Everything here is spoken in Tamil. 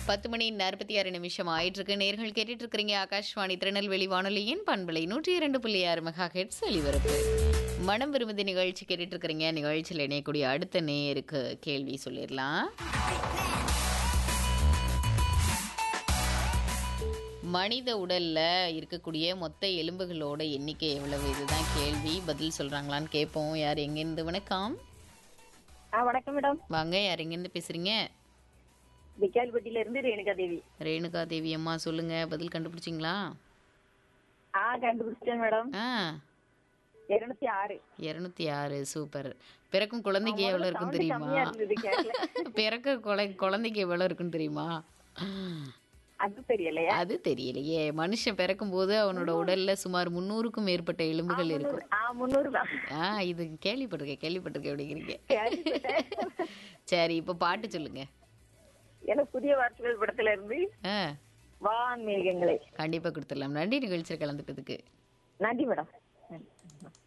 பத்து மணி நாற்பத்தி ஆறு நிமிஷம் ஆயிட்டு இருக்கு நேர்கள் கேட்டுட்டு இருக்கிறீங்க ஆகாஷ்வாணி திருநெல்வேலி வானொலியின் பண்பலை நூற்றி இரண்டு புள்ளி ஆறு மெகா ஹெட்ஸ் ஒலிபரப்பு மனம் விரும்புதி நிகழ்ச்சி கேட்டுட்டு இருக்கிறீங்க நிகழ்ச்சியில் இணையக்கூடிய அடுத்த நேருக்கு கேள்வி சொல்லிடலாம் மனித உடல்ல இருக்கக்கூடிய மொத்த எலும்புகளோட எண்ணிக்கை எவ்வளவு இதுதான் கேள்வி பதில் சொல்றாங்களான்னு கேட்போம் யார் எங்கேருந்து வணக்கம் ஆ வணக்கம் மேடம் வாங்க யார் எங்கேருந்து பேசுறீங்க விக்கால்பட்டியில இருந்து ரேணுகா தேவி ரேணுகா தேவி அம்மா சொல்லுங்க பதில் கண்டுபிடிச்சிங்களா ஆ கண்டுபிடிச்சிட்டேன் மேடம் ஆ இருநூத்தி ஆறு இரநூத்தி ஆறு சூப்பர் பிறக்கும் குழந்தைக்கு எவ்வளோ இருக்கும் sound தெரியுமா கம்மியா இருந்தது கேட்கல பிறக்க குழ குழந்தைக்கு எவ்வளோ இருக்குன்னு தெரியுமா அது தெரியலையா அது தெரியலையே மனுஷன் பிறக்கும் போது அவனோட உடல்ல சுமார் முந்நூறுக்கும் மேற்பட்ட எலும்புகள் இருக்கும் ஆ முந்நூறு தான் ஆ இது கேள்விப்பட்டிருக்கேன் கேள்விப்பட்டிருக்கேன் அப்படிங்கிறீங்க சரி இப்போ பாட்டு சொல்லுங்க எனக்கு புதிய வார்த்தைகள் படத்துல இருந்து ஆ வான் மேகங்களை கண்டிப்பா கொடுத்துடலாம் நன்றி நிகழ்ச்சியில் கலந்துட்டதுக்கு நன்றி மேடம்